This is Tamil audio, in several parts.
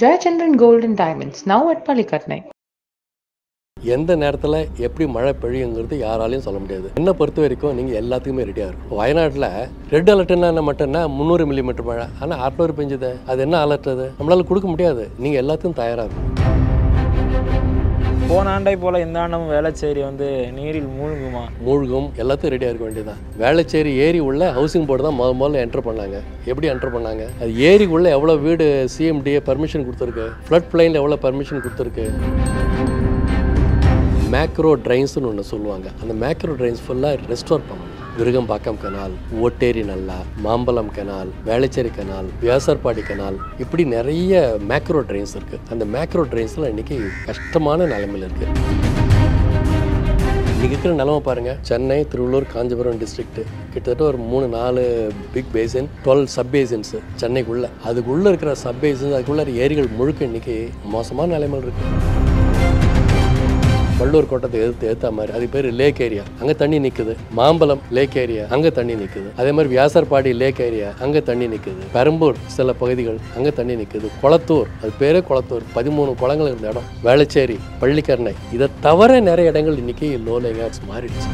Jayachandran Gold and Diamonds, now at Palikatnai. எந்த நேரத்தில் எப்படி மழை பெய்யுங்கிறது யாராலையும் சொல்ல முடியாது என்னை பொறுத்த வரைக்கும் நீங்கள் எல்லாத்துக்குமே ரெடியாக இருக்கும் வயநாட்டில் ரெட் அலர்ட்னா என்ன மட்டும்னா முந்நூறு மில்லிமீட்டர் மழை ஆனால் அறுநூறு பெஞ்சுது அது என்ன அலர்ட் அது நம்மளால கொடுக்க முடியாது நீங்கள் எல்லாத்துக்கும் தயாராக இருக்கும் போன ஆண்டை போல இந்த ஆண்டும் வேளச்சேரி வந்து நீரில் மூழ்குமா மூழ்கும் எல்லாத்தையும் ரெடியாக இருக்க வேண்டியதுதான் வேளச்சேரி ஏரி உள்ள ஹவுசிங் போர்டு தான் முத முதல்ல என்டர் பண்ணாங்க எப்படி என்டர் பண்ணாங்க அது ஏரி உள்ள எவ்வளோ வீடு சிஎம்டிஏ பர்மிஷன் கொடுத்துருக்கு ஃப்ளட் பிளைனில் எவ்வளோ பர்மிஷன் கொடுத்துருக்கு மேக்ரோ ட்ரைன்ஸ்னு ஒன்று சொல்லுவாங்க அந்த மேக்ரோ ட்ரைன்ஸ் ஃபுல்லாக ரெஸ்டோர் பண்ணணும் விருகம்பாக்கம் கனால் ஓட்டேரி நல்லா Mambalam canal Velachery canal Vyasarpadi canal இப்படி நிறைய மேக்ரோ ட்ரைன்ஸ் இருக்குது அந்த மேக்ரோ ட்ரைன்ஸ்லாம் இன்றைக்கி கஷ்டமான நிலைமையில் இருக்குது இன்றைக்கி இருக்கிற நிலமை பாருங்கள் சென்னை திருவள்ளூர் காஞ்சிபுரம் டிஸ்ட்ரிக்ட் கிட்டத்தட்ட ஒரு மூணு நாலு big basin twelve sub basins சென்னைக்குள்ளே அதுக்குள்ளே இருக்கிற சப் பேசின்ஸ் அதுக்குள்ளே ஏரிகள் முழுக்க இன்றைக்கி மோசமான நிலைமையில் இருக்குது வள்ளூர் கோட்டத்தை எதிர்த்து ஏற்ற மாதிரி அது பேர் லேக் ஏரியா அங்கே தண்ணி நிற்குது மாம்பலம் லேக் ஏரியா அங்கே தண்ணி நிற்குது அதே மாதிரி வியாசர்பாடி லேக் ஏரியா அங்கே தண்ணி நிற்குது பெரம்பூர் சில பகுதிகள் அங்கே தண்ணி நிற்குது குளத்தூர் அது பேரே குளத்தூர் பதிமூணு குளங்கள் இருந்த இடம் வேளச்சேரி பள்ளிக்கரணை இதை தவிர நிறைய இடங்கள் இன்னைக்கு லோ லேங்காட்ஸ் மாறிடுச்சு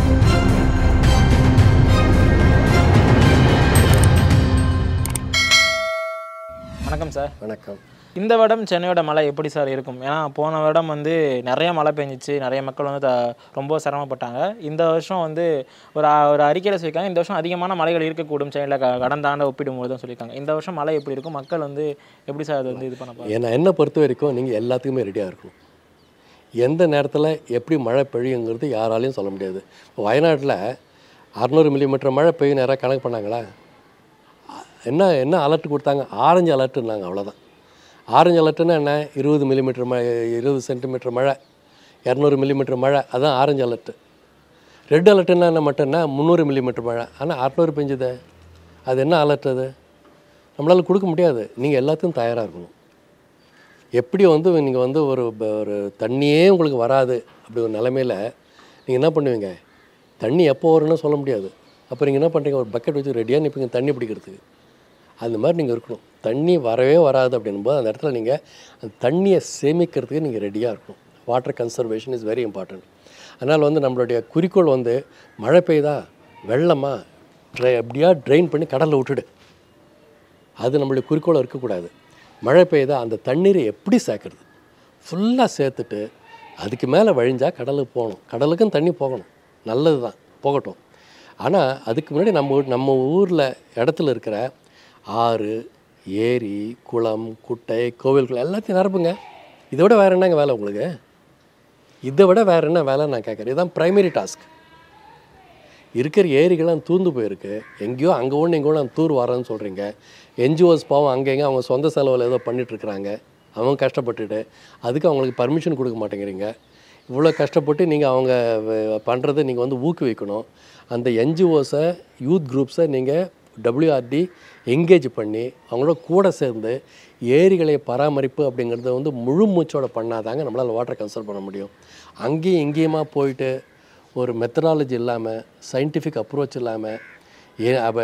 வணக்கம் சார் வணக்கம் இந்த வருடம் சென்னையோட மழை எப்படி சார் இருக்கும் ஏன்னா போன வருடம் வந்து நிறைய மழை பெஞ்சிச்சு நிறைய மக்கள் வந்து த- ரொம்ப சிரமப்பட்டாங்க இந்த வருஷம் வந்து ஒரு அ- ஒரு அறிக்கையில் சொல்லியிருக்காங்க இந்த வருஷம் அதிகமான மழைகள் இருக்கக்கூடும் சென்னையில் க கடந்த ஆண்டை ஒப்பிடும்போது தான் சொல்லியிருக்காங்க இந்த வருஷம் மழை எப்படி இருக்கும் மக்கள் வந்து எப்படி சார் அது வந்து இது பண்ண போகிறாங்க ஏன்னா என்னை பொறுத்த வரைக்கும் நீங்கள் எல்லாத்துக்குமே ரெடியாக இருக்கணும் எந்த நேரத்தில் எப்படி மழை பெய்யுங்கிறது யாராலையும் சொல்ல முடியாது வயநாட்டில் அறநூறு மில்லிமீட்டர் மழை பெய்யும் நேராக கணக்கு பண்ணாங்களா என்ன என்ன அலர்ட் கொடுத்தாங்க ஆரஞ்சு அலர்ட்டுனாங்க அவ்வளோதான் ஆரஞ்சு அலர்ட்டுன்னா என்ன இருபது மில்லிமீட்டர் மழை இருபது சென்டிமீட்டர் மழை இரநூறு மில்லிமீட்டர் மழை அதான் ஆரஞ்சு அலர்ட்டு ரெட் அலர்ட்டுன்னா என்ன மட்டும்னா முந்நூறு மில்லிமீட்டர் மழை ஆனால் அறநூறு பெஞ்சுதே அது என்ன அலர்ட் அது நம்மளால் கொடுக்க முடியாது நீங்கள் எல்லாத்துக்கும் தயாராக இருக்கணும் எப்படி வந்து நீங்கள் வந்து ஒரு ப- ஒரு தண்ணியே உங்களுக்கு வராது அப்படி ஒரு நிலமையில் நீங்கள் என்ன பண்ணுவீங்க தண்ணி எப்போ வரும்னு சொல்ல முடியாது அப்போ நீங்கள் என்ன பண்ணுறீங்க ஒரு பக்கெட் வச்சு ரெடியாக நிற்பீங்க தண்ணி பிடிக்கிறதுக்கு அந்த மாதிரி நீங்கள் இருக்கணும் தண்ணி வரவே வராது அப்படின்போது அந்த இடத்துல நீங்கள் அந்த தண்ணியை சேமிக்கிறதுக்கு நீங்கள் ரெடியாக இருக்கணும் water conservation is very important அதனால் வந்து நம்மளுடைய குறிக்கோள் வந்து மழை பெய்யுதா வெள்ளமா ட்ரை அப்படியா ட்ரெயின் பண்ணி கடலில் விட்டுடு அது நம்மளுடைய குறிக்கோளாக இருக்கக்கூடாது மழை பெய்யுதா அந்த தண்ணீரை எப்படி சேர்க்கறது ஃபுல்லாக சேர்த்துட்டு அதுக்கு மேலே வழிஞ்சா கடலுக்கு போகணும் கடலுக்கும் தண்ணி போகணும் நல்லது தான் போகட்டும் ஆனால் அதுக்கு முன்னாடி நம்ம ஊர் நம்ம ஊரில் இடத்துல இருக்கிற ஆறு ஏரி குளம் குட்டை கோவில்கள் எல்லாத்தையும் நிரப்புங்க இதை விட வேறு என்னங்க வேலை உங்களுக்கு இதை விட வேறு என்ன வேலை நான் கேட்குறேன் இதுதான் ப்ரைமரி டாஸ்க் இருக்கிற ஏரிகள்லாம் தூர்ந்து போயிருக்கு எங்கேயோ அங்கே ஒன்று இங்கே ஒன்று தூர் வரேன்னு சொல்கிறீங்க என்ஜிஓஸ் பாவம் அங்கே எங்கே அவங்க சொந்த செலவில் ஏதோ பண்ணிகிட்ருக்குறாங்க அவங்க கஷ்டப்பட்டுட்டு அதுக்கு அவங்களுக்கு பர்மிஷன் கொடுக்க மாட்டேங்கிறீங்க இவ்வளோ கஷ்டப்பட்டு நீங்கள் அவங்க பண்ணுறதை நீங்கள் வந்து ஊக்குவிக்கணும் அந்த என்ஜிஓஸை யூத் குரூப்ஸை நீங்கள் டபிள்யூஆர்டி எங்கேஜ் பண்ணி அவங்களோட கூட சேர்ந்து ஏரிகளை பராமரிப்பு அப்படிங்கிறத வந்து முழு மூச்சோட பண்ணாதாங்க நம்மளால் வாட்டர் கன்சர்வ் பண்ண முடியும் அங்கேயும் இங்கேயுமா போயிட்டு ஒரு மெத்தடாலஜி இல்லாமல் சயின்டிஃபிக் அப்ரோச் இல்லாமல் ஏ அப்போ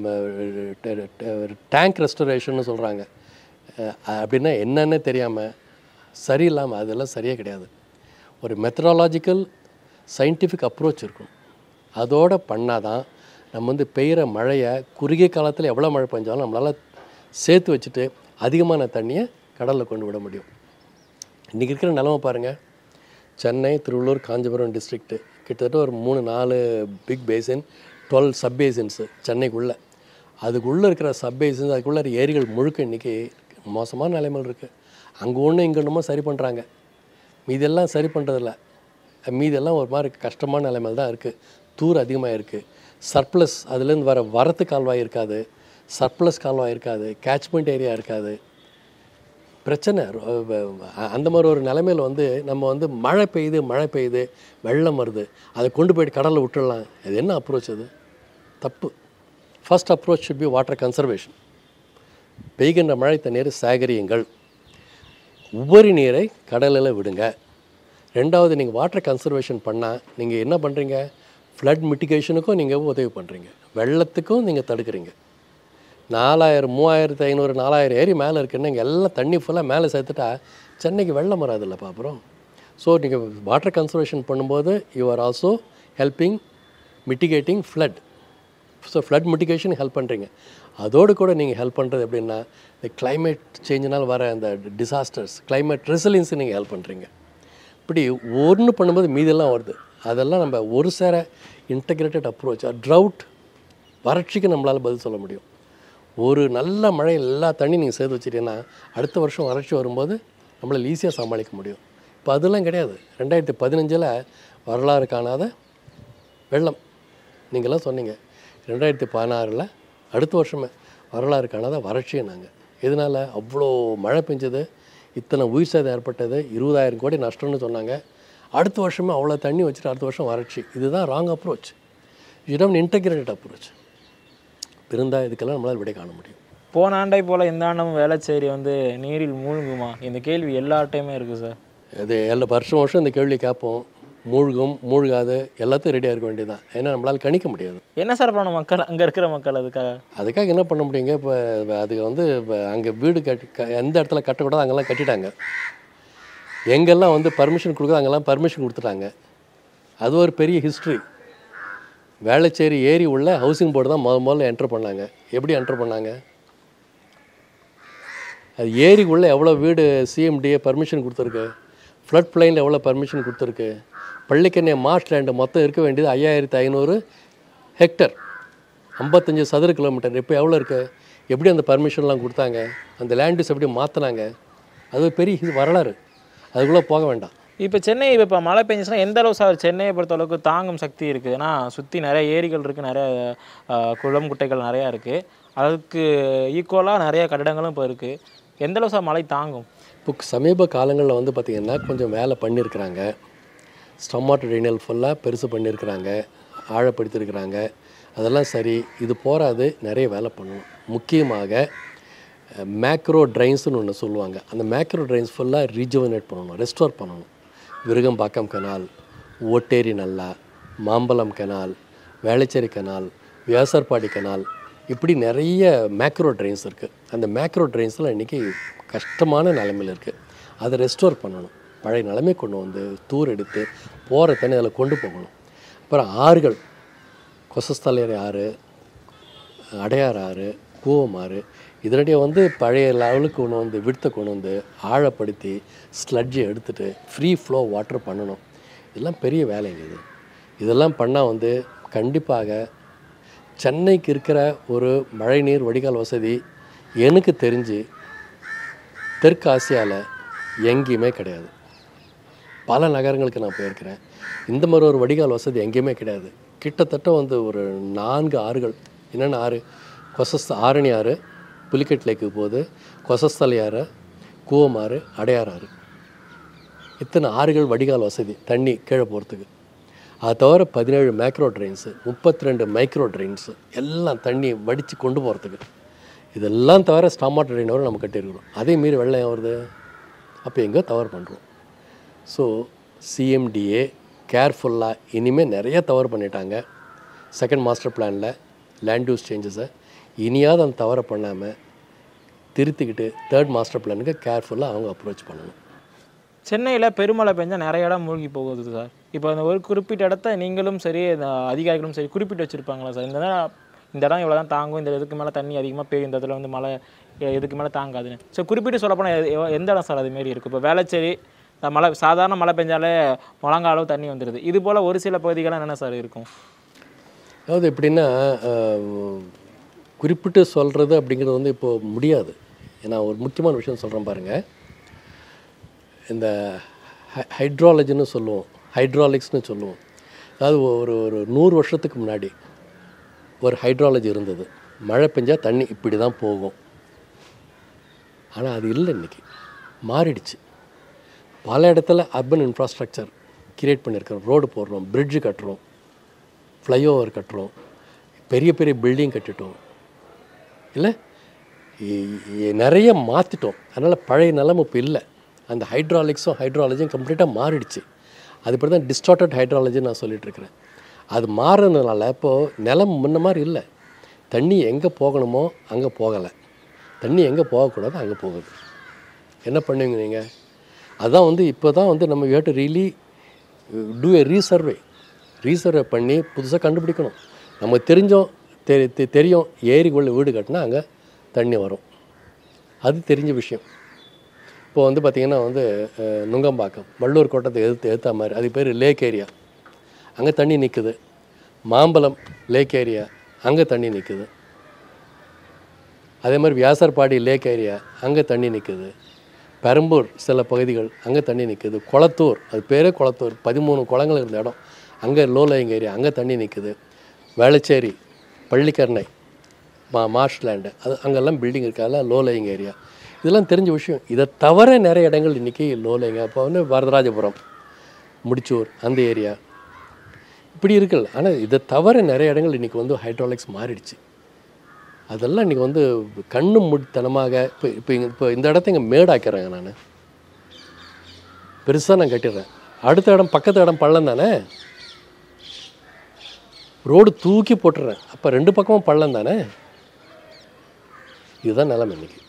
டேங்க் ரெஸ்டரேஷன்னு சொல்கிறாங்க அப்படின்னா என்னன்னே தெரியாமல் சரியில்லாமல் அதெல்லாம் சரியே கிடையாது ஒரு மெத்தடாலஜிக்கல் சயின்டிஃபிக் அப்ரோச் இருக்கும் அதோடு பண்ணாதான் நம்ம வந்து பெய்கிற மழையை குறுகிய காலத்தில் எவ்வளோ மழை பெஞ்சாலும் நம்மளால் சேர்த்து வச்சுட்டு அதிகமான தண்ணியை கடலில் கொண்டு விட முடியும் இன்றைக்கி இருக்கிற நிலமை பாருங்கள் சென்னை திருவள்ளூர் காஞ்சிபுரம் டிஸ்ட்ரிக்ட்டு கிட்டத்தட்ட ஒரு மூணு நாலு big basin twelve sub basins சென்னைக்குள்ளே அதுக்குள்ளே இருக்கிற சப் பேசின்ஸ் அதுக்குள்ளே இருக்கிற ஏரிகள் முழுக்க இன்றைக்கி மோசமான நிலைமையில் இருக்குது அங்கே ஒன்று இங்கே ஒன்றுமோ சரி பண்ணுறாங்க மீதெல்லாம் சரி பண்ணுறதில்ல மீதெல்லாம் ஒரு மாதிரி கஷ்டமான நிலைமையில் தான் இருக்குது தூர் அதிகமாக இருக்குது சர்ப்ளஸ் அதுலேருந்து வர வரத்து கால்வாய் இருக்காது சர்ப்ளஸ் கால்வாய் இருக்காது கேட்ச்மெண்ட் ஏரியா இருக்காது பிரச்சனை ரொ- அ- அந்த மாதிரி ஒரு நிலைமையில் வந்து நம்ம வந்து மழை பெய்யுது மழை பெய்யுது வெள்ளம் வருது அதை கொண்டு போயிட்டு கடலில் விட்டுடலாம் அது என்ன அப்ரோச் அது தப்பு first approach should be water conservation பெய்கின்ற மழை தண்ணீர் சேகரியுங்கள் உபரி நீரை கடலில் விடுங்க ரெண்டாவது நீங்கள் வாட்டர் கன்சர்வேஷன் பண்ணால் நீங்கள் என்ன பண்ணுறீங்க ஃப்ளட் மிட்டிகேஷனுக்கும் நீங்கள் உதவி பண்ணுறீங்க வெள்ளத்துக்கும் நீங்கள் தடுக்கிறீங்க நாலாயிரம் மூவாயிரத்து ஐநூறு நாலாயிரம் ஏரி மேலே இருக்குன்னு இங்கே எல்லாம் தண்ணி ஃபுல்லாக மேலே சேர்த்துட்டா சென்னைக்கு வெள்ளம் வராதுல்லப்பா அப்புறம் ஸோ நீங்கள் வாட்டர் கன்சர்வேஷன் பண்ணும்போது you are also helping mitigating flood so flood mitigation help பண்ணுறீங்க அதோடு கூட நீங்கள் ஹெல்ப் பண்ணுறது எப்படின்னா இந்த climate சேஞ்சினால் வர அந்த டிசாஸ்டர்ஸ் climate resilience நீங்கள் ஹெல்ப் பண்ணுறீங்க இப்படி ஒன்று பண்ணும்போது மீதெல்லாம் வருது அதெல்லாம் நம்ம ஒரு சேர இன்டகிரேட்டட் அப்ரோச் ட்ரவுட் வறட்சிக்கு நம்மளால் பதில் சொல்ல முடியும் ஒரு நல்ல மழை எல்லா தண்ணி நீங்கள் சேர்த்து வச்சிட்டீங்கன்னா அடுத்த வருஷம் வறட்சி வரும்போது நம்மளால் ஈஸியாக சமாளிக்க முடியும் இப்போ அதெல்லாம் கிடையாது ரெண்டாயிரத்தி பதினஞ்சில் வரலாறு காணாத வெள்ளம் நீங்களாம் சொன்னீங்க ரெண்டாயிரத்தி பதினாறில் அடுத்த வருஷமே வரலாறு காணாத வறட்சியை நாங்கள் இதனால் அவ்வளோ மழை பெஞ்சது இத்தனை உயிர் சேதம் ஏற்பட்டது இருபதாயிரம் கோடி நஷ்டம்னு சொன்னாங்க அடுத்த வருஷமே அவ்வளோ தண்ணி வச்சுட்டு அடுத்த வருஷம் வறட்சி இதுதான் ராங் அப்ரோச் இடம் இன்டகிரேட்டட் அப்ரோச் இருந்தால் இதுக்கெல்லாம் நம்மளால் விடை காண முடியும் போன ஆண்டை போல் இந்த ஆண்டும் வேளச்சேரி வந்து நீரில் மூழ்குமா இந்த கேள்வி எல்லார்ட்டையுமே இருக்குது சார் இது எல்லா வருஷம் வருஷம் இந்த கேள்வி கேட்போம் மூழ்கும் மூழ்காது எல்லாத்தையும் ரெடியாக இருக்க வேண்டியதுதான் ஏன்னா நம்மளால் கணிக்க முடியாது என்ன சார் பண்ண மக்கள் அங்கே இருக்கிற மக்கள் அதுக்காக அதுக்காக என்ன பண்ண முடியுங்க இப்போ அதுக்கு வந்து இப்போ அங்கே வீடு கட்டி க- எந்த இடத்துல கட்டக்கூடாது அங்கெல்லாம் கட்டிட்டாங்க எங்கெல்லாம் வந்து பர்மிஷன் கொடுக்குறது அங்கெல்லாம் பர்மிஷன் கொடுத்துட்டாங்க அது ஒரு பெரிய ஹிஸ்ட்ரி வேளச்சேரி ஏரி உள்ள ஹவுசிங் போர்டு தான் முத முதல்ல என்டர் பண்ணாங்க எப்படி என்டர் பண்ணாங்க அது ஏரிக்குள்ளே எவ்வளோ வீடு சிஎம்டிஏ பர்மிஷன் கொடுத்துருக்கு ஃப்ளட் பிளைனில் எவ்வளோ பர்மிஷன் கொடுத்துருக்கு பள்ளிக்கண்ணே மார்ஷ் லேண்டு மொத்தம் இருக்க வேண்டியது ஐயாயிரத்து ஐநூறு ஹெக்டர் ஐம்பத்தஞ்சு சதுர கிலோமீட்டர் இப்போ எவ்வளோ இருக்குது எப்படி அந்த பர்மிஷன்லாம் கொடுத்தாங்க அந்த லேண்டஸ் எப்படி மாற்றினாங்க அது ஒரு பெரிய இது வரலாறு அதுக்குள்ளே போக வேண்டாம் இப்போ சென்னை இப்போ மழை பெஞ்சுச்சுன்னா எந்த அளவு சார் சென்னையை பொறுத்த அளவுக்கு தாங்கும் சக்தி இருக்குது ஏன்னா சுற்றி நிறைய ஏரிகள் இருக்குது நிறைய ஆஹ், குளம் குட்டைகள் நிறையா இருக்குது அதுக்கு ஈக்குவலாக நிறைய கட்டிடங்களும் இப்போ இருக்குது எந்த அளவு சார் மழை தாங்கும் இப்போ சமீப காலங்களில் வந்து பார்த்திங்கன்னா கொஞ்சம் வேலை பண்ணியிருக்கிறாங்க ஸ்டமாட் ட்ரைனல் ஃபுல்லாக பெருசு பண்ணியிருக்கிறாங்க ஆழப்படுத்தியிருக்கிறாங்க அதெல்லாம் சரி இது போராது நிறைய வேலை பண்ணணும் முக்கியமாக மேக்ரோ ட்ரைன்ஸ்னு ஒன்று சொல்லுவாங்க அந்த மேக்ரோ ட்ரைன்ஸ் ஃபுல்லாக ரீஜுவனேட் பண்ணணும் ரெஸ்டோர் பண்ணணும் விருகம்பாக்கம் கனால் ஓட்டேரி நல்லா Mambalam canal Velachery canal Vyasarpadi canal இப்படி நிறைய மேக்ரோ ட்ரெயின்ஸ் இருக்குது அந்த மேக்ரோ ட்ரெயின்ஸ்லாம் இன்றைக்கி கஷ்டமான நிலைமையில் இருக்குது அதை ரெஸ்டோர் பண்ணணும் பழைய நிலைமை கொண்டு வந்து தூர் எடுத்து போகிற தண்ணி அதில் கொண்டு போகணும் அப்புறம் ஆறுகள் கொசஸ்தலையர் ஆறு அடையார் ஆறு கூவமாறு இதனுடைய வந்து பழைய லெவலுக்கு கொண்டு வந்து விடுத்தை கொண்டு வந்து ஆழப்படுத்தி ஸ்லட்ஜை எடுத்துட்டு ஃப்ரீ ஃப்ளோ வாட்டர் பண்ணணும் இதெல்லாம் பெரிய வேலைங்க இது இதெல்லாம் பண்ணால் வந்து கண்டிப்பாக சென்னைக்கு இருக்கிற ஒரு மழைநீர் வடிகால் வசதி எனக்கு தெரிஞ்சு தெற்கு ஆசியாவில் எங்கேயுமே கிடையாது பல நகரங்களுக்கு நான் போயிருக்கிறேன் இந்த மாதிரி ஒரு வடிகால் வசதி எங்கேயுமே கிடையாது கிட்டத்தட்ட வந்து ஒரு நான்கு ஆறுகள் என்னென்ன ஆறு கொசஸ் ஆரணி ஆறு புலிக்கட் லேக்கு போகுது கொசஸ்தலை ஆறு கூவமாறு அடையார் ஆறு இத்தனை ஆறுகள் வடிகால் வசதி தண்ணி கீழே போகிறதுக்கு அது தவிர பதினேழு மேக்ரோ ட்ரெயின்ஸு முப்பத்தி ரெண்டு மைக்ரோ ட்ரெயின்ஸு எல்லாம் தண்ணி வடித்து கொண்டு போகிறதுக்கு இதெல்லாம் தவிர ஸ்டாமாட் ட்ரெயின் வரை நம்ம கட்டியிருக்கிறோம் அதே மீறி வெள்ளம் ஏன் வருது அப்போ எங்கோ தவறு பண்ணுறோம் ஸோ சிஎம்டிஏ கேர்ஃபுல்லாக இனிமேல் நிறைய தவறு பண்ணிட்டாங்க செகண்ட் மாஸ்டர் பிளானில் லேண்ட் யூஸ் சேஞ்சஸை இனியாவது அந்த தவறை பண்ணாமல் திருத்திக்கிட்டு தேர்ட் மாஸ்டர் பிளானுக்கு கேர்ஃபுல்லாக அவங்க அப்ரோச் பண்ணணும் சென்னையில் பெருமழை பெஞ்சால் நிறைய இடம் மூழ்கி போகுது சார் இப்போ அந்த ஒரு குறிப்பிட்ட இடத்த நீங்களும் சரி இந்த அதிகாரிகளும் சரி குறிப்பிட்டு வச்சுருப்பாங்களா சார் இந்த இடம் இந்த இடம் இவ்வளோ தான் தாங்கும் இந்த இதுக்கு மேலே தண்ணி அதிகமாக பெய்யும் இந்த இடத்துல வந்து மழை எ- இதுக்கு மேலே தாங்காதுன்னு ஸோ குறிப்பிட்டு சொல்லப்போனால் எ- எ- எந்த இடம் சார் அதுமாரி இருக்குது இப்போ வேளச்சேரி இந்த மழை சாதாரண மழை பெஞ்சாலே முழங்கால் அளவு தண்ணி வந்துடுது இது போல் ஒரு சில பகுதிகள்லாம் என்னென்ன சார் இருக்கும் அதாவது எப்படின்னா அஹ், குறிப்பிட்டு சொல்கிறது அப்படிங்கிறது வந்து இப்போ முடியாது ஏன்னா ஒரு முக்கியமான விஷயம் சொல்கிறேன் பாருங்கள் இந்த ஹை- ஹைட்ராலஜின்னு சொல்லுவோம் ஹைட்ராலிக்ஸ்னு சொல்லுவோம் அதாவது ஒரு ஒரு நூறு வருஷத்துக்கு முன்னாடி ஒரு ஹைட்ராலஜி இருந்தது மழை பெஞ்சால் தண்ணி இப்படி தான் போகும் ஆனால் அது இல்லை இன்னைக்கு மாறிடுச்சு பல இடத்துல அர்பன் இன்ஃப்ராஸ்ட்ரக்சர் கிரியேட் பண்ணியிருக்கிறோம் ரோடு போடுறோம் பிரிட்ஜு கட்டுறோம் ஃப்ளைஓவர் கட்டுறோம் பெரிய பெரிய பில்டிங் கட்டிட்டோம் இல்லை இ- இ- நிறைய மாற்றிட்டோம் அதனால் பழைய நிலைமை இப்போ இல்லை அந்த ஹைட்ராலிக்ஸும் ஹைட்ராலஜியும் கம்ப்ளீட்டாக மாறிடுச்சு அது இப்படி தான் டிஸ்டார்டட் ஹைட்ராலஜி நான் சொல்லிட்டு இருக்கிறேன் அது மாறுறதுனால இப்போது நிலம் முன்ன மாதிரி இல்லை தண்ணி எங்கே போகணுமோ அங்கே போகலை தண்ணி எங்கே போகக்கூடாது அங்கே போகுது என்ன பண்ணுவீங்க நீங்கள் அதான் வந்து இப்போ தான் வந்து நம்ம you do really do a resurvey resurvey பண்ணி புதுசாக கண்டுபிடிக்கணும் நமக்கு தெரிஞ்சோம் தெரி தெ- தெரியும் ஏரிக்குள்ளே வீடு கட்டினா அங்கே தண்ணி வரும் அது தெரிஞ்ச விஷயம் இப்போ வந்து பார்த்திங்கன்னா வந்து அஹ், நுங்கம்பாக்கம் வள்ளூர் கோட்டத்தை எதிர்த்து எதிர்த்த மாதிரி அது பேர் லேக் ஏரியா அங்கே தண்ணி நிற்குது மாம்பலம் லேக் ஏரியா அங்கே தண்ணி நிற்குது அதே மாதிரி வியாசர்பாடி லேக் ஏரியா அங்கே தண்ணி நிற்குது பெரம்பூர் சில பகுதிகள் அங்கே தண்ணி நிற்குது குளத்தூர் அது பேரே குளத்தூர் பதிமூணு குளங்கள் இருந்த இடம் அங்கே லோ லைங் ஏரியா அங்கே தண்ணி நிற்குது வேளச்சேரி பள்ளிக்கரணை மா மார்ஷ்லேண்டு அது அங்கெல்லாம் பில்டிங் இருக்கு அதெல்லாம் லோ லைங் ஏரியா இதெல்லாம் தெரிஞ்ச விஷயம் இதை தவிர நிறைய இடங்கள் இன்றைக்கி லோ லைங் இப்போ வந்து வரதராஜபுரம் முடிச்சூர் அந்த ஏரியா இப்படி இருக்குல்ல ஆனால் இதை தவிர நிறைய இடங்கள் இன்றைக்கி வந்து ஹைட்ராலிக்ஸ் மாறிடுச்சு அதெல்லாம் இன்றைக்கி வந்து கண்ணு முடித்தனமாக இப்போ இப்போ இங்கே இப்போ இந்த இடத்த இங்கே மேடாக்கிறேங்க நான் பெருசாக நான் கட்டிடுறேன் அடுத்த இடம் பக்கத்து இடம் பள்ளம் தானே ரோடு தூக்கி போட்டுறேன் அப்போ ரெண்டு பக்கமும் பள்ளம் தானே இதுதான் நிலைமை இன்னைக்கு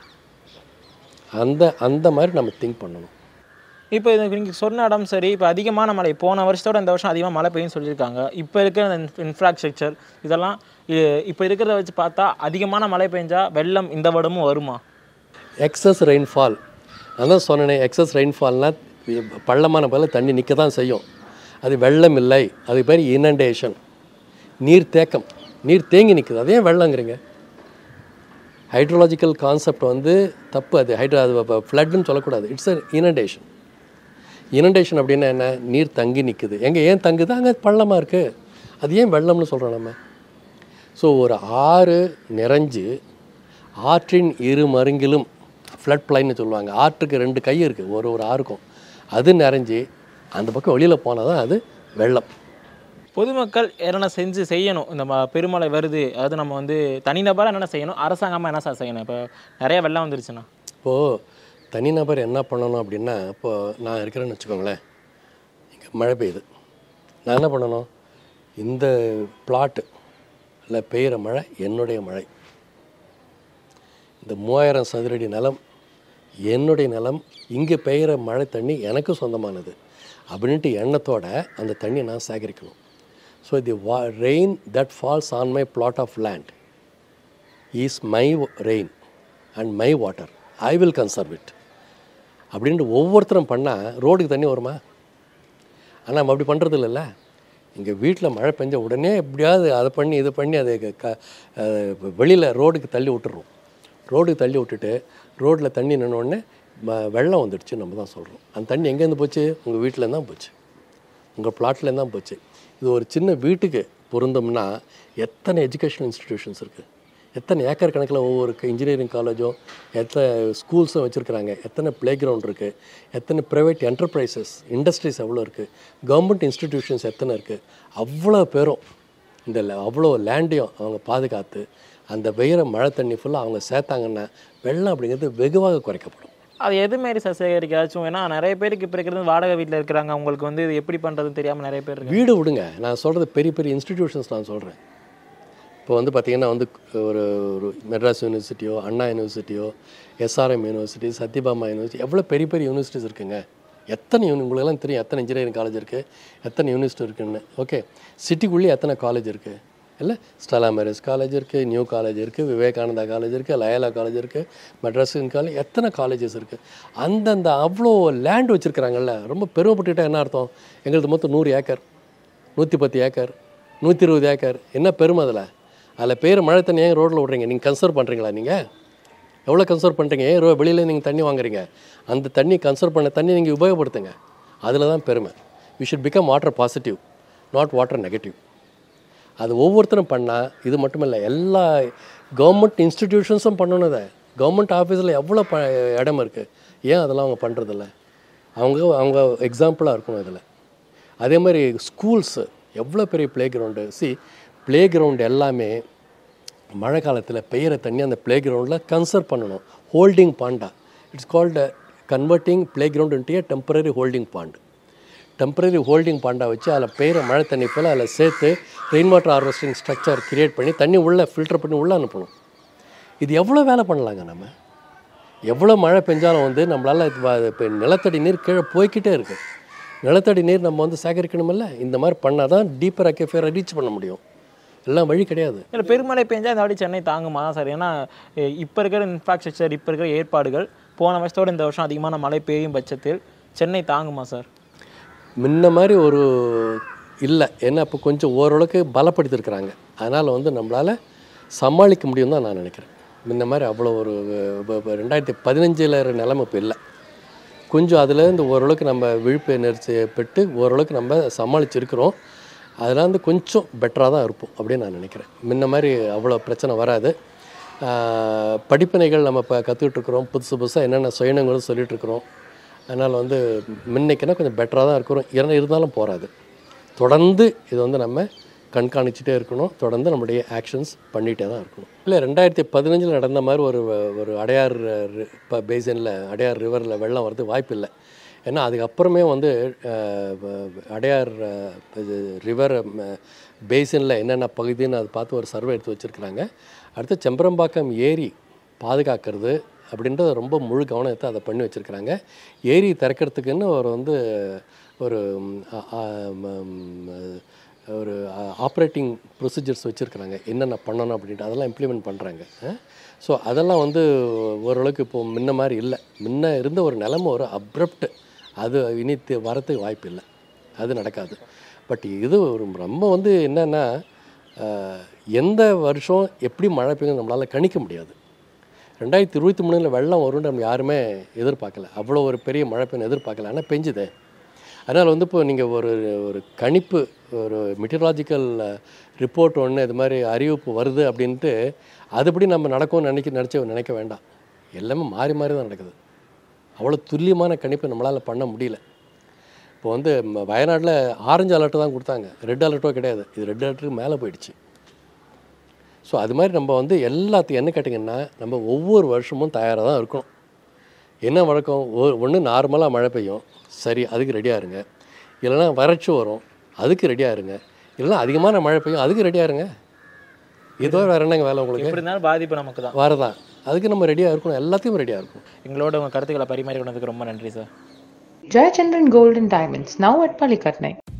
அந்த அந்த மாதிரி நம்ம திங்க் பண்ணணும் இப்போ இது நீங்கள் சொன்ன இடம் சரி இப்போ அதிகமான மழை போன வருஷத்தோட இந்த வருஷம் அதிகமாக மழை பெய்யும்னு சொல்லியிருக்காங்க இப்போ இருக்கிற இன்ஃப்ராஸ்ட்ரக்சர் இதெல்லாம் இ- இப்போ இருக்கிறத வச்சு பார்த்தா அதிகமான மழை பெஞ்சா வெள்ளம் இந்த வருடமும் வருமா எக்ஸஸ் ரெயின்ஃபால் நான் தான் சொன்னேனே எக்ஸஸ் ரெயின்ஃபால்னால் பள்ளமான பகுதியில் தண்ணி நிற்க தான் செய்யும் அது வெள்ளம் இல்லை அது பேர் இனண்டேஷன் நீர் தேக்கம் நீர் தேங்கி நிற்குது அதே வெள்ளங்கிறீங்க ஹைட்ரோலாஜிக்கல் கான்செப்ட் வந்து தப்பு அது ஹைட்ரோ அது ஃப்ளட்னு சொல்லக்கூடாது இட்ஸ் அ இனண்டேஷன் இனண்டேஷன் அப்படின்னா என்ன நீர் தங்கி நிற்குது எங்கே ஏன் தங்குது அங்கே பள்ளமாக இருக்குது அது ஏன் வெள்ளம்னு சொல்கிறோம் நம்ம ஸோ ஒரு ஆறு நிறைஞ்சு ஆற்றின் இரு மருங்கிலும் ஃப்ளட் பிளைன்னு சொல்லுவாங்க ஆற்றுக்கு ரெண்டு கை இருக்குது ஒரு ஒரு ஆறுக்கும் அது நிறைஞ்சு அந்த பக்கம் வெளியில் போனால் தான் அது வெள்ளம் பொதுமக்கள் என்னென்ன செஞ்சு செய்யணும் இந்த ம- பெருமழை வருது அதாவது நம்ம வந்து தனிநபராக என்னென்ன செய்யணும் அரசாங்கமாக என்ன சார் செய்யணும் இப்போ நிறைய வெள்ளம் வந்துருச்சுன்னா இப்போது தனிநபர் என்ன பண்ணணும் அப்படின்னா இப்போது நான் இருக்கிறேன்னு வச்சுக்கோங்களேன் இங்கே மழை பெய்யுது நான் என்ன பண்ணணும் இந்த பிளாட்டு இல்லை பெய்கிற மழை என்னுடைய மழை இந்த மூவாயிரம் சதுரடி நிலம் என்னுடைய நிலம் இங்கே பெய்கிற மழை தண்ணி எனக்கு சொந்தமானது அப்படின்ட்டு எண்ணத்தோட அந்த தண்ணியை நான் சேகரிக்கணும் ஸோ தி வா rain that falls on my plot of land is my rain and my water I will conserve it அப்படின்ட்டு ஒவ்வொருத்தரும் பண்ணால் ரோடுக்கு தண்ணி வருமா ஆனால் நம்ம அப்படி பண்ணுறது இல்லைல்ல இங்கே வீட்டில் மழை பெஞ்ச உடனே எப்படியாவது அதை பண்ணி இது பண்ணி அதை க- க வெளியில் ரோடுக்கு தள்ளி விட்டுறோம் ரோடுக்கு தள்ளி விட்டுட்டு ரோட்டில் தண்ணி நின்ன உடனே ம- வெள்ளம் வந்துடுச்சு நம்ம தான் சொல்கிறோம் அந்த தண்ணி எங்கேருந்து போச்சு உங்கள் வீட்டிலேருந்து தான் போச்சு உங்கள் பிளாட்லேருந்து தான் போச்சு இது ஒரு சின்ன வீட்டுக்கு பொருந்தோம்னா எத்தனை எஜுகேஷனல் இன்ஸ்டிடியூஷன்ஸ் இருக்குது எத்தனை ஏக்கர் கணக்கில் ஒவ்வொரு இன்ஜினியரிங் காலேஜும் எத்தனை ஸ்கூல்ஸும் வச்சுருக்குறாங்க எத்தனை ப்ளே கிரவுண்ட் இருக்குது எத்தனை ப்ரைவேட் என்டர்பிரைசஸ் இண்டஸ்ட்ரீஸ் எவ்வளோ இருக்குது கவர்மெண்ட் இன்ஸ்டிடியூஷன்ஸ் எத்தனை இருக்குது அவ்வளோ பேரும் இந்த ல- அவ்வளோ லேண்டையும் அவங்க பாதுகாத்து அந்த வெயிற மழை தண்ணி ஃபுல்லாக அவங்க சேர்த்தாங்கன்னா வெள்ளம் அப்படிங்கிறது வெகுவாக குறைக்கப்படும் அது எது மாரி சார் சேகரிக்காச்சும் ஏன்னா நிறைய பேருக்கு இப்போ இருக்கிறது வாடகை வீட்டில் இருக்கிறாங்க அவங்களுக்கு வந்து இது எப்படி பண்ணுறதுன்னு தெரியாமல் நிறைய பேர் இருக்காங்க வீடு விடுங்க நான் சொல்கிறது பெரிய பெரிய இன்ஸ்டிடியூஷன்ஸ் நான் சொல்கிறேன் இப்போ வந்து பார்த்திங்கன்னா வந்து ஒரு ஒரு மெட்ராஸ் யூனிவர்சிட்டியோ அண்ணா யூனிவர்சிட்டியோ எஸ்ஆர்எம் யூனிவர்சிட்டி சத்யபாமா யூனிவர்சிட்டி எவ்வளோ பெரிய பெரிய யூனிவர்சிட்டிஸ் இருக்குங்க எத்தனை யூனி உங்களுக்கெல்லாம் தெரியும் எத்தனை இன்ஜினியரிங் காலேஜ் இருக்குது எத்தனை யூனிவர்சிட்டி இருக்குன்னு ஓகே சிட்டிக்குள்ளேயே எத்தனை காலேஜ் இருக்குது இல்லை ஸ்டெலா மேரேஜ் காலேஜ் இருக்குது நியூ காலேஜ் இருக்குது விவேகானந்தா காலேஜ் இருக்குது லயலா காலேஜ் இருக்குது மெட்ராஸ் காலேஜ் எத்தனை காலேஜஸ் இருக்குது அந்தந்த அவ்வளோ லேண்ட் வச்சுருக்குறாங்கல்ல ரொம்ப பெருமைப்பட்டுக்கிட்டா என்ன அர்த்தம் எங்களுக்கு மொத்தம் நூறு ஏக்கர் நூற்றி பத்து ஏக்கர் நூற்றி இருபது ஏக்கர் என்ன பெருமை அதில் அதில் பெய்கிற மழை தண்ணி ஏன் ரோட்டில் விட்றீங்க நீங்கள் கன்சர்வ் பண்ணுறீங்களா நீங்கள் எவ்வளோ கன்சர்வ் பண்ணுறீங்க ஏன் ரோ வெளியில் நீங்கள் தண்ணி வாங்குறீங்க அந்த தண்ணி கன்சர்வ் பண்ண தண்ணி நீங்கள் உபயோகப்படுத்துங்க அதில் தான் பெருமை we should become water positive not water negative அது ஒவ்வொருத்தரும் பண்ணால் இது மட்டும் இல்லை எல்லா கவர்மெண்ட் இன்ஸ்டிடியூஷன்ஸும் பண்ணணும் இதை கவர்மெண்ட் ஆஃபீஸில் எவ்வளோ ப இடம் இருக்குது ஏன் அதெல்லாம் அவங்க பண்ணுறதில்ல அவங்க அவங்க எக்ஸாம்பிளாக இருக்கணும் இதில் அதே மாதிரி ஸ்கூல்ஸு எவ்வளோ பெரிய ப்ளே கிரவுண்டு சி ப்ளே கிரவுண்ட் எல்லாமே மழை காலத்தில் பெய்கிற தண்ணி அந்த ப்ளே கிரவுண்டில் கன்சர்வ் பண்ணணும் ஹோல்டிங் பாண்டா it's called converting play ground into a temporary holding pond temporary holding பாண்டா வச்சு அதில் பெய்கிற மழை தண்ணி போல் அதில் சேர்த்து rain water harvesting structure create பண்ணி தண்ணி உள்ளே ஃபில்டர் பண்ணி உள்ளே அனுப்பணும் இது எவ்வளோ வேலை பண்ணலாங்க நம்ம எவ்வளோ மழை பெஞ்சாலும் வந்து நம்மளால் இப்போ நிலத்தடி நீர் கீழே போய்க்கிட்டே இருக்கு நிலத்தடி நீர் நம்ம வந்து சேகரிக்கணுமில்ல இந்த மாதிரி பண்ணால் தான் டீப்பர் அக்கேஃபேரை ரீச் பண்ண முடியும் எல்லாம் வழி கிடையாது இல்லை பெருமழை பெஞ்சா இந்த வாட்டி சென்னை தாங்குமா தான் சார் ஏன்னா இப்போ இருக்கிற இன்ஃப்ராஸ்ட்ரக்சர் இப்போ இருக்கிற ஏற்பாடுகள் போன வருஷத்தோட இந்த வருஷம் அதிகமான மழை பெய்யும் பட்சத்தில் சென்னை தாங்குமா சார் முன்ன மாதிரி ஒரு இல்லை ஏன்னா இப்போ கொஞ்சம் ஓரளவுக்கு பலப்படுத்திருக்கிறாங்க அதனால் வந்து நம்மளால் சமாளிக்க முடியும் தான் நான் நினைக்கிறேன் முன்ன மாதிரி அவ்வளோ ஒரு இப்ப- இப்ப ரெண்டாயிரத்தி பதினஞ்சில் நிலைமை இப்போ இல்லை கொஞ்சம் அதுலேருந்து ஓரளவுக்கு நம்ம விழிப்புணர்ச்சி பெற்று ஓரளவுக்கு நம்ம சமாளிச்சிருக்கிறோம் அதெல்லாம் வந்து கொஞ்சம் பெட்டராக தான் இருப்போம் அப்படின்னு நான் நினைக்கிறேன் முன்ன மாதிரி அவ்வளோ பிரச்சனை வராது ஆஹ் படிப்பினைகள் நம்ம இப்போ கற்றுட்ருக்குறோம் புதுசு புதுசாக என்னென்ன சுயணங்களும் சொல்லிகிட்ருக்குறோம் அதனால் வந்து முன்னைக்குன்னா கொஞ்சம் பெட்டராக தான் இருக்கிறோம் ஏன்னா இருந்தாலும் போகாது தொடர்ந்து இது வந்து நம்ம கண்காணிச்சுட்டே இருக்கணும் தொடர்ந்து நம்முடைய ஆக்ஷன்ஸ் பண்ணிகிட்டே தான் இருக்கணும் இல்லை ரெண்டாயிரத்தி பதினஞ்சில் நடந்த மாதிரி ஒரு ஒரு அடையார் இப்போ பேசினில் அடையார் ரிவரில் வெள்ளம் வரது வாய்ப்பு இல்லை ஏன்னா அதுக்கப்புறமே வந்து அஹ், வ- அடையார் ரிவர் பேசினில் என்னென்ன பகுதின்னு அதை பார்த்து ஒரு சர்வே எடுத்து வச்சுருக்குறாங்க அடுத்து செம்பரம்பாக்கம் ஏரி பாதுகாக்கிறது அப்படின்றத ரொம்ப முழு கவனம் எடுத்து அதை பண்ணி வச்சுருக்குறாங்க ஏரி திறக்கிறதுக்குன்னு ஒரு வந்து ஒரு ம், அ- அ- ம், ஒரு ஆப்ரேட்டிங் ப்ரொசீஜர்ஸ் வச்சுருக்குறாங்க என்னென்ன பண்ணணும் அப்படின்ட்டு அதெல்லாம் இம்ப்ளிமெண்ட் பண்ணுறாங்க ஸோ அதெல்லாம் வந்து ஓரளவுக்கு இப்போ முன்ன மாதிரி இல்லை முன்ன இருந்த ஒரு நிலைமை ஒரு அப்ரப்ட் அது இனி தி- வரத்துக்கு வாய்ப்பு இல்லை அது நடக்காது பட் இது ஒரு ரொம்ப வந்து என்னென்னா எந்த வருஷம் எப்படி மழை பெய்யும் நம்மளால் கணிக்க முடியாது ரெண்டாயிரத்தி இருபத்தி மூணில் வெள்ளம் வரும்னு நம்ம யாருமே எதிர்பார்க்கல அவ்வளோ ஒரு பெரிய மழை பெய்யும் எதிர்பார்க்கல ஆனால் பெஞ்சுதே அதனால் வந்து இப்போ நீங்கள் ஒரு ஒரு கணிப்பு ஒரு மெட்டீரியாலஜிக்கல் ரிப்போர்ட் ஒன்று இது மாதிரி அறிவிப்பு வருது அப்படின்ட்டு அதுபடி நம்ம நடக்கும்னு நினைக்க நினச்ச நினைக்க வேண்டாம் எல்லாமே மாறி மாறி தான் நடக்குது அவ்வளோ துல்லியமான கணிப்பு நம்மளால் பண்ண முடியல இப்போ வந்து ம- வயநாட்டில் ஆரஞ்சு அலர்ட் தான் கொடுத்தாங்க ரெட் அலர்ட்டோ கிடையாது இது ரெட் அலர்ட்டுக்கு மேலே போயிடுச்சு ஸோ அது மாதிரி நம்ம வந்து எல்லாத்தையும் என்ன கேட்டிங்கன்னா நம்ம ஒவ்வொரு வருஷமும் தயாராக தான் இருக்கணும் என்ன வழக்கம் ஒன்று நார்மலாக மழை பெய்யும் சரி அதுக்கு ரெடியாக இருங்க இல்லைன்னா வறட்சி வரும் அதுக்கு ரெடியாக இருங்க இல்லைன்னா அதிகமான மழை பெய்யும் அதுக்கு ரெடியாக இருங்க இதோ வேறு என்னங்க வேலை உங்களுக்கு எப்படி இருந்தாலும் பாதிப்பு நமக்கு தான் வரதான் அதுக்கு நம்ம ரெடியாக இருக்கணும் எல்லாத்தையும் ரெடியாக இருக்கணும் எங்களோட உங்கள் கருத்துக்களை பரிமாறிக்கொண்டதுக்கு ரொம்ப நன்றி sir Jayachandran Gold and Diamonds, now at Palikatnai.